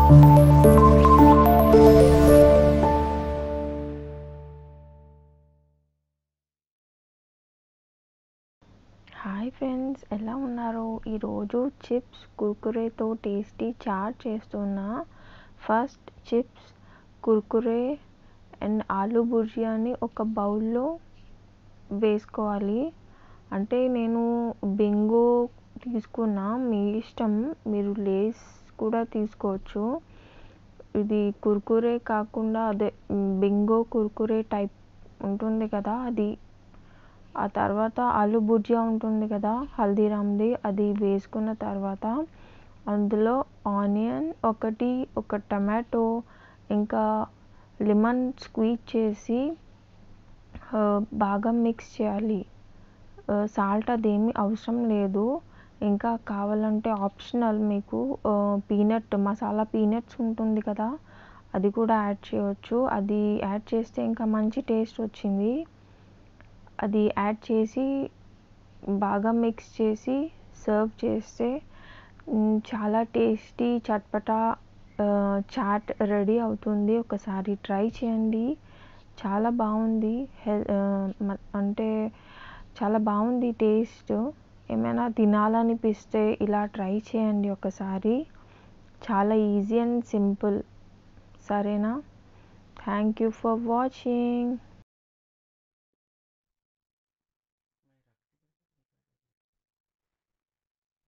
hi friends ఎలా ఉన్నారు ఈరోజు చిప్స్ కుర్కురేతో టేస్టీ చాట్ చేస్తున్నా ఫస్ట్ చిప్స్ కుర్కురే అండ్ ఆలు బుర్జియాని ఒక బౌల్లో వేసుకోవాలి అంటే నేను బింగో తీసుకున్నా మీ ఇష్టం మీరు లేస్ కూడా తీసుకోవచ్చు ఇది కుర్కురే కాకుండా అదే బింగో కుర్కురే టైప్ ఉంటుంది కదా అది ఆ తర్వాత ఆలు భుజియా ఉంటుంది కదా హల్దీరామ్ది అది వేసుకున్న తర్వాత అందులో ఆనియన్ ఒకటి ఒక టమాటో ఇంకా లెమన్ స్క్వీజ్ చేసి బాగా మిక్స్ చేయాలి సాల్ట్ అదేమీ అవసరం లేదు ఇంకా కావాలంటే ఆప్షనల్ మీకు పీనట్ మసాలా పీనట్స్ ఉంటుంది కదా అది కూడా యాడ్ చేయవచ్చు అది యాడ్ చేస్తే ఇంకా మంచి టేస్ట్ వచ్చింది అది యాడ్ చేసి బాగా మిక్స్ చేసి సర్వ్ చేస్తే చాలా టేస్టీ చట్పటా చాట్ రెడీ అవుతుంది ఒకసారి ట్రై చేయండి చాలా బాగుంది అంటే చాలా బాగుంది టేస్ట్ ఏమైనా తినాలనిపిస్తే ఇలా ట్రై చేయండి ఒకసారి చాలా ఈజీ అండ్ సింపుల్ సరేనా థ్యాంక్ యూ ఫర్ వాచింగ్